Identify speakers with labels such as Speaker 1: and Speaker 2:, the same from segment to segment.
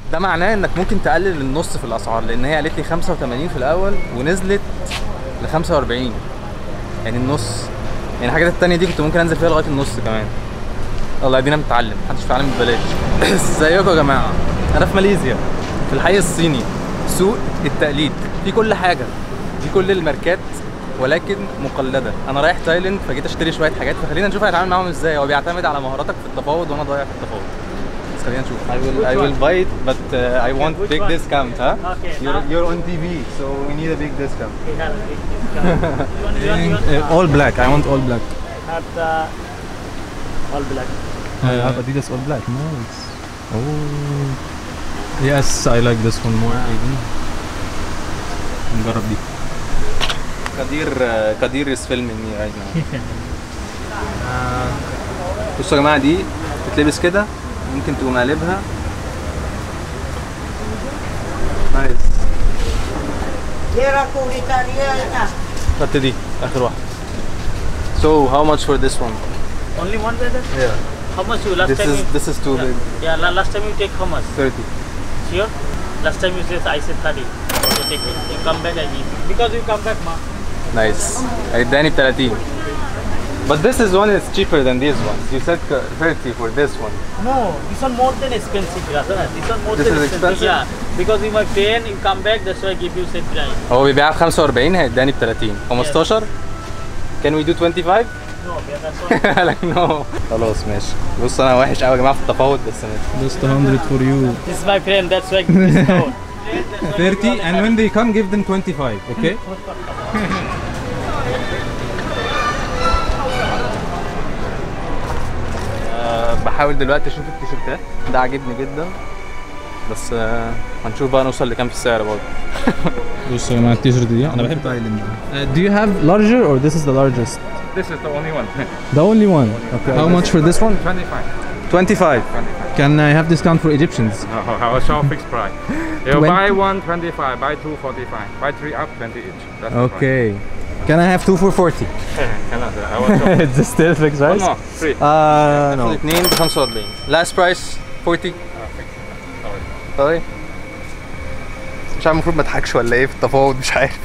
Speaker 1: ده معناه انك ممكن تقلل النص في الاسعار لان هي قالت لي 85 في الاول ونزلت ل 45 يعني النص يعني الحاجات التانية دي كنت ممكن انزل فيها لغايه النص كمان الله ادينا بنتعلم محدش بيتعلم ببلاش ازيكم يا جماعه انا في ماليزيا في الحي الصيني سوق التقليد في كل حاجه في كل الماركات ولكن مقلده انا رايح تايلاند فجيت اشتري شويه حاجات فخلينا نشوف هيتعامل معاهم ازاي هو بيعتمد على مهاراتك في التفاوض وانا ضايع في التفاوض بس خلينا نشوف I will I will buy it but uh, I want
Speaker 2: Which
Speaker 1: big
Speaker 2: one?
Speaker 1: discount huh
Speaker 2: Okay,
Speaker 1: you're
Speaker 2: now-
Speaker 1: you're on TV so we need a big discount
Speaker 2: We have a big discount. you want, you want, you want
Speaker 1: Uh, all black I want all black
Speaker 2: have the all black.
Speaker 3: I have Adidas all black. Nice. Oh. Yes, I like this one more even. نجرب دي.
Speaker 1: قدير قدير is filming me right now بصوا يا جماعه دي بتتلبس كده ممكن تقوم قلبها نايس
Speaker 4: Era comunitaria.
Speaker 1: خدت دي اخر واحده So how much for this one?
Speaker 2: Only one brother?
Speaker 1: Yeah.
Speaker 2: How much you last
Speaker 1: This
Speaker 2: time?
Speaker 1: is
Speaker 2: you,
Speaker 1: this is too
Speaker 2: yeah,
Speaker 1: big.
Speaker 2: yeah, la- last time you take how much?
Speaker 1: 30.
Speaker 2: Sure? Last time you said I said 30. Okay, take it. You come back I give. Because you come back, ma.
Speaker 1: Nice. اداني ب 30. But this is one is cheaper than these ones. You said 30 for this one.
Speaker 2: No, this one more than expensive, brother. This one more
Speaker 1: This
Speaker 2: than
Speaker 1: is
Speaker 2: expensive.
Speaker 1: expensive?
Speaker 2: Yeah, because in my pain, you come back, that's why I give you same price.
Speaker 1: هو بيبيعها ب 45 هيداني ب 30. 15 Can we do 25?
Speaker 2: No, yeah, that's why.
Speaker 1: like no. خلاص ماشي. بص انا وحش قوي يا جماعه في التفاوض بس ماشي.
Speaker 3: Just 100 for you.
Speaker 2: this is my friend, that's why I give discount.
Speaker 3: 30 and when they come give them 25, okay?
Speaker 1: أه بحاول دلوقتي اشوف التيشيرتات ده عاجبني جدا بس أه هنشوف بقى نوصل لكام في السعر برضه.
Speaker 3: بصوا يا جماعه التيشيرت دي انا بحب تايلاند. do you have larger or this is the largest?
Speaker 5: This is the only one.
Speaker 3: The only one. Okay. How much for this one?
Speaker 5: 25.
Speaker 1: 25.
Speaker 3: Can I have discount for Egyptians?
Speaker 5: Oh, I will show fixed price. You
Speaker 3: 20.
Speaker 5: buy one 25, buy two 45, buy three up 20 each. That's the
Speaker 3: Okay. Can I have two for 40?
Speaker 5: price. Cannot, uh, I will show.
Speaker 3: It's still fixed
Speaker 5: One
Speaker 3: price?
Speaker 5: more, free.
Speaker 3: Uh,
Speaker 1: no.
Speaker 3: no.
Speaker 1: الاثنين ب 45 لاست برايس 40 طيب مش عارف المفروض ما اضحكش ولا ايه في التفاوض مش عارف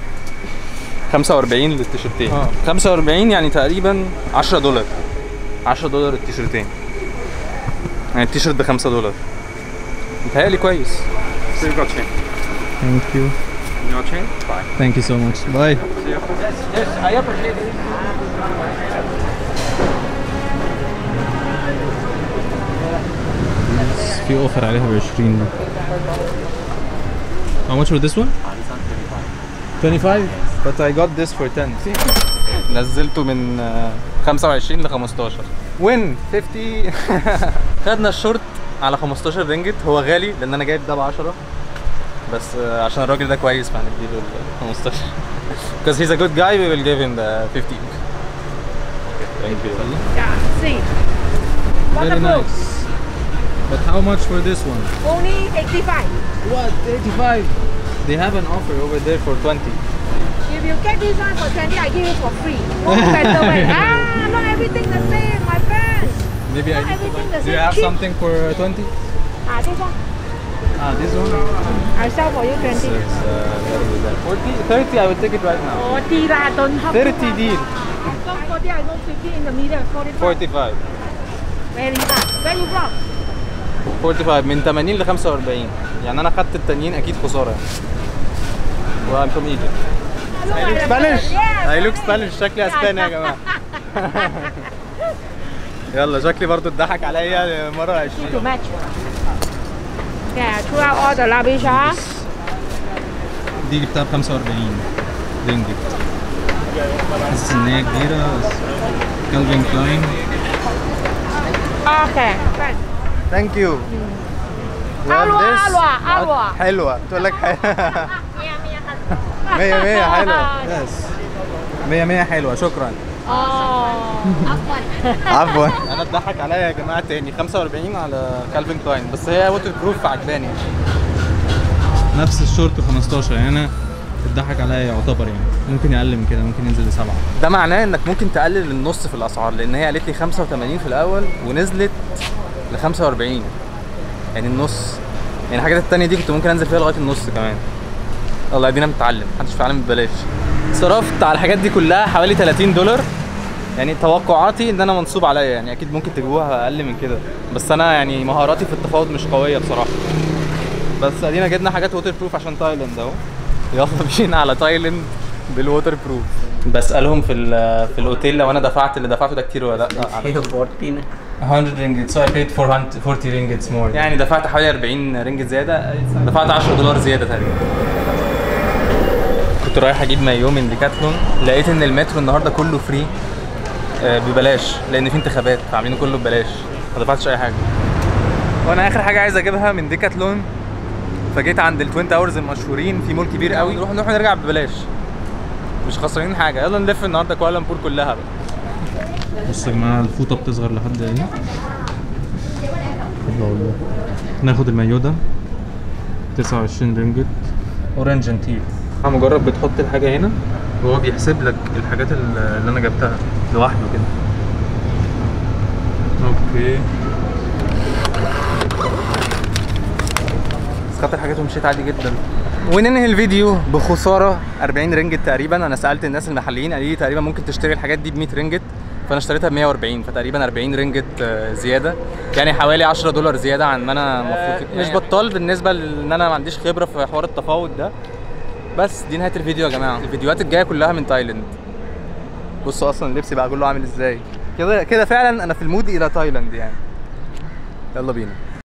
Speaker 1: 45 للتيشيرتين
Speaker 3: آه.
Speaker 1: 45 يعني تقريبا 10 دولار 10 دولار التيشيرتين يعني التيشيرت ب 5 دولار متهيألي كويس
Speaker 5: So you got change.
Speaker 3: Thank you.
Speaker 5: Your change? Fine.
Speaker 3: Thank you so much. Bye.
Speaker 5: See you.
Speaker 1: Yes, I appreciate it.
Speaker 3: في اوفر عليها ب 20 دي. How much for this one? 25.
Speaker 1: But I got this for 10 نزلته من آه، 25 ل 15 وين 50 خدنا الشورت على 15 رينجت هو غالي لان انا جايب ده ب 10 بس آه، عشان الراجل ده كويس فهنديله ال 15 because he's a good guy we will give him the 15 thank you
Speaker 6: Yeah, see.
Speaker 3: Very
Speaker 6: Wonderful.
Speaker 3: nice. But how much for this one?
Speaker 6: Only 85.
Speaker 3: What? 85.
Speaker 1: they have an offer over there for 20
Speaker 6: If you get this one for 20, I give you for free. No better way. Ah, not everything the same, my friend.
Speaker 3: Maybe
Speaker 6: Not everything the
Speaker 3: Do
Speaker 6: same.
Speaker 3: you have
Speaker 6: Cheap.
Speaker 3: something for 20?
Speaker 6: Ah, this one.
Speaker 3: Ah, this one?
Speaker 6: I sell for you 20.
Speaker 1: It's, uh, very good. 40 30 I will take it right now
Speaker 6: 40 lah, don't have.
Speaker 1: 30 deal
Speaker 6: Don't 40, I go 50 in the middle. 45.
Speaker 1: 45
Speaker 6: Very bad. Where you from?
Speaker 1: 45 من 80 ل 45 يعني انا خدت التانيين اكيد خساره يعني و I'm from Egypt
Speaker 6: Look
Speaker 1: I look
Speaker 6: at the
Speaker 1: Spanish
Speaker 6: Yes.
Speaker 1: I look Spanish شكلي اسباني يا جماعه يلا شكلي برضو اتضحك عليا مره 20
Speaker 6: To match. Yeah, throughout all the rubbish, huh?
Speaker 3: دي جبتها ب 45 رينجت حاسس ان هي كبيرة بس كالفين كلاين
Speaker 6: Okay. Good.
Speaker 1: ثانك يو
Speaker 6: حلوة حلوة حلوة.
Speaker 1: حلوه تقول لك حلوه
Speaker 6: Mia, mia.
Speaker 1: 100 100 حلوه يس 100 100 حلوه شكرا
Speaker 6: Oh.
Speaker 1: عفوا انا اتضحك عليا يا جماعه تاني 45 على كالفين كلاين بس هي ووتر بروف عجباني
Speaker 3: نفس الشورت 15 يعني انا اتضحك عليا يعتبر يعني ممكن يقل من كده ممكن ينزل لسبعة
Speaker 1: ده معناه انك ممكن تقلل النص في الاسعار لان هي قالت لي 85 في الاول ونزلت ل 45 يعني النص يعني الحاجات التانية دي كنت ممكن انزل فيها لغايه النص كمان والله ادينا بنتعلم محدش في العالم ببلاش صرفت على الحاجات دي كلها حوالي 30 دولار يعني توقعاتي ان انا منصوب عليا يعني اكيد ممكن تجيبوها اقل من كده بس انا يعني مهاراتي في التفاوض مش قويه بصراحه بس ادينا جبنا حاجات ووتر بروف عشان تايلاند اهو يلا بينا على تايلاند بالووتر بروف بسالهم في ال- في الاوتيل لو انا دفعت اللي دفعته ده كتير ولا لا
Speaker 2: Here 14.
Speaker 1: 100 رينجت so I paid 440 رينجتس more يعني دفعت حوالي 40 رينجت زياده دفعت 10 دولار زياده تقريبا كنت رايح اجيب مايو من ديكاتلون لقيت ان المترو النهارده كله فري آه، ببلاش لان في انتخابات فعاملينه كله ببلاش ما دفعتش اي حاجه وانا اخر حاجه عايز اجيبها من ديكاتلون فجيت عند التوين تاورز المشهورين في مول كبير قوي نروح نروح نرجع ببلاش مش خسرانين حاجه يلا نلف النهارده كوالالمبور كلها بقى
Speaker 3: بصوا يا جماعه الفوطه بتصغر لحد ايه الله الله ناخد المايو ده 29 رينجت اورنج اند تيل مجرد بتحط الحاجه هنا وهو بيحسب لك الحاجات اللي اللي انا جبتها لوحده كده اوكي
Speaker 1: بس خدت الحاجات ومشيت عادي جدا وننهي الفيديو بخساره 40 رينجت تقريبا انا سالت الناس المحليين قالوا لي تقريبا ممكن تشتري الحاجات دي ب 100 رينجت فانا اشتريتها ب 140 فتقريبا 40 رينجت آه، زياده يعني حوالي 10 دولار زياده عن ما انا المفروض مش بطال بالنسبه لان انا ما عنديش خبره في حوار التفاوض ده بس دي نهايه الفيديو يا جماعه الفيديوهات الجايه كلها من تايلاند بصوا اصلا اللبس بقى كله عامل ازاي كده كده فعلا انا في المود الى تايلاند يعني يلا بينا